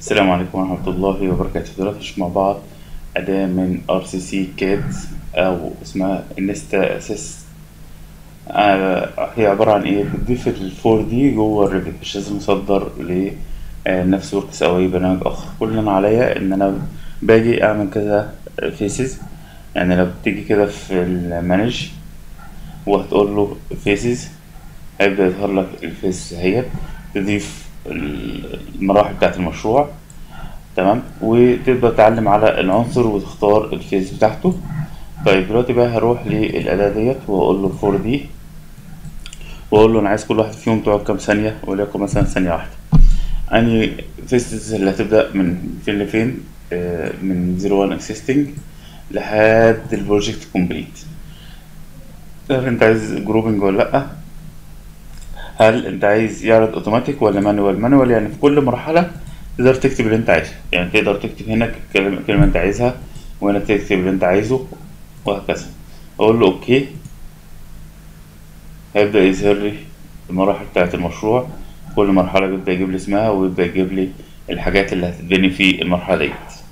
السلام عليكم ورحمة الله وبركاته دلوقتي نشوف مع بعض أداة من RCC CAD أو اسمها انستا اسيس هي عبارة عن إيه بتضيف ال 4D جوه الريفت مش لازم أصدر لنفس وركس أو أي برنامج آخر كل اللي أنا عليا إن أنا باجي أعمل كذا فيسز يعني لو بتيجي كده في المانج وهتقول له فيسز هيبدأ يظهر لك الفيس اهيت تضيف المراحل بتاعة المشروع تمام وتبدأ تتعلم على العنصر وتختار الفيس بتاعته طيب دلوقتي بقى هروح للأداة ديت وأقول له 4 دي وأقول له أنا عايز كل واحد فيهم تقعد كام ثانية وليكن مثلا ثانية واحدة أني فيسز اللي هتبدأ من فين لفين آه، من 01 اكسيستنج لحد البروجكت كومبليت انت عايز جروبنج ولا لأ هل انت عايز يعرض اوتوماتيك ولا مانوال مانوال يعني في كل مرحله تقدر تكتب اللي انت عايزه يعني تقدر تكتب هنا الكلمه الكلمة انت عايزها وهنا تكتب اللي انت عايزه وهكذا اقول له اوكي هيبدا يظهر لي المراحل بتاعه المشروع كل مرحله بيبدا يجيب لي اسمها ويبدا يجيب لي الحاجات اللي هتتبني في المرحله ديت